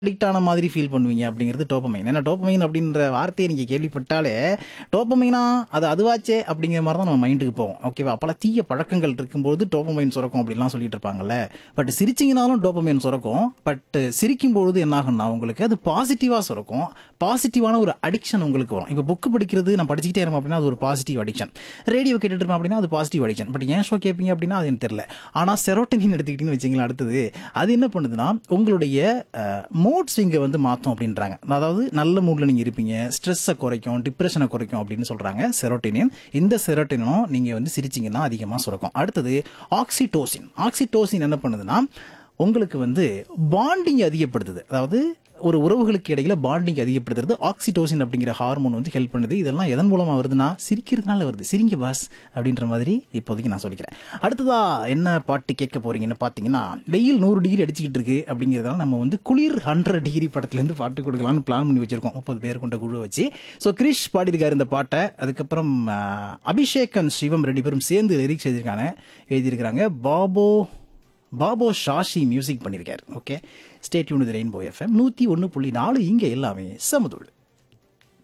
addict ஆன மாதிரி feel பண்ணுவீங்க அப்படிங்கிறது டோப்பமைன் ஏன்னா டோப்பமைன் அப்படின்ற வார்த்தையை நீங்கள் கேள்விப்பட்டாலே டோப்பமைனா அது அதுவாச்சே அப்படிங்கிற மாதிரி தான் நம்ம மைண்டுக்கு போவோம் ஓகேவா அப்போலாம் தீய பழக்கங்கள் இருக்கும்போது டோப்பமைன் சுரக்கும் அப்படிலாம் சொல்லிட்டு இருப்பாங்கல்ல பட் சிரிச்சிங்கனாலும் டோப்பமைன் சுரக்கும் பட் சிரிக்கும்பொழுது என்ன ஆகும்னா உங்களுக்கு அது பாசிட்டிவாக சுரக்கும் பாசிட்டிவான ஒரு அடிக்ஷன் உங்களுக்கு வரும் இப்போ புக்கு படிக்கிறது நான் படிச்சுக்கிட்டே இருப்பேன் அப்படின்னா அது ஒரு பாசிட்டிவ் அடிக்ஷன் ரேடியோ கேட்டுட்டு இருப்பேன் அப்படின்னா அது பாசிட்டிவ் அடிக்ஷன் பட் ஏன் ஷோ கேட்பீங்க அப்படின்னா அது எனக்கு தெரியல ஆனால் செரோட்டனின் எடுத்துக்கிட்டீங்கன்னு வச்சிங்களேன் அடுத்தது அது என்ன பண்ணுதுன்னா உங்களுடைய மூட் ஸ்விங்கை வந்து மாற்றும் அப்படின்றாங்க அதாவது நல்ல மூடில் நீங்கள் இருப்பீங்க ஸ்ட்ரெஸ்ஸை குறைக்கும் டிப்ரெஷனை குறைக்கும் அப்படின்னு சொல்கிறாங்க செரோட்டினின் இந்த செரோட்டினும் நீங்கள் வந்து சிரிச்சிங்கன்னா அதிகமாக சுரக்கும் அடுத்தது ஆக்சிடோசின் ஆக்சிடோசின் என்ன பண்ணுதுன்னா உங்களுக்கு வந்து பாண்டிங் அதிகப்படுத்துது அதாவது ஒரு உறவுகளுக்கு இடையில பாண்டிங் அதிகப்படுத்துறது ஆக்சிடோசின் அப்படிங்கிற ஹார்மோன் வந்து ஹெல்ப் பண்ணுது இதெல்லாம் எதன் மூலமா வருதுன்னா சிரிக்கிறதுனால வருது சிரிங்க பாஸ் அப்படின்ற மாதிரி இப்போதைக்கு நான் சொல்லிக்கிறேன் அடுத்ததா என்ன பாட்டு கேட்க போறீங்கன்னு பார்த்தீங்கன்னா வெயில் நூறு டிகிரி அடிச்சுக்கிட்டு இருக்கு அப்படிங்கிறதால நம்ம வந்து குளிர் ஹண்ட்ரட் டிகிரி படத்துலேருந்து பாட்டு கொடுக்கலாம்னு பிளான் பண்ணி வச்சிருக்கோம் முப்பது பேர் கொண்ட குழு வச்சு ஸோ கிரிஷ் பாடியிருக்காரு இந்த பாட்டை அதுக்கப்புறம் ஆஹ், அபிஷேக் அண்ட் சிவம் ரெண்டு பேரும் சேர்ந்து லிரிக்ஸ் எழுதியிருக்காங்க எழுதியிருக்கிறாங்க பாபோ பாபோ ஷாஷி மியூசிக் பண்ணியிருக்காரு okay state unit Rainbow FM நூற்றி ஒன்று புள்ளி நாலு இங்கே எல்லாமே சமதுள்